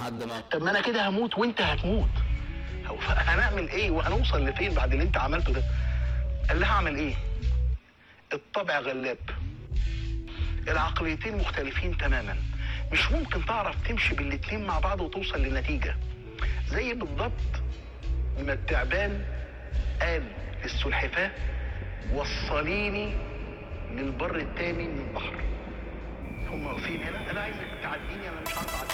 لحد ما طب ما انا كده هموت وانت هتموت هو هنعمل ايه وهنوصل لفين بعد اللي انت عملته ده قال لها اعمل ايه الطبع غلاب العقليتين مختلفين تماما مش ممكن تعرف تمشي بالاتنين مع بعض وتوصل لنتيجة زي بالضبط ما التعبان قال للسلحفاة وصليني للبر التاني من البحر هم واقفين هنا انا عايزك تعديني انا مش عارف اعدي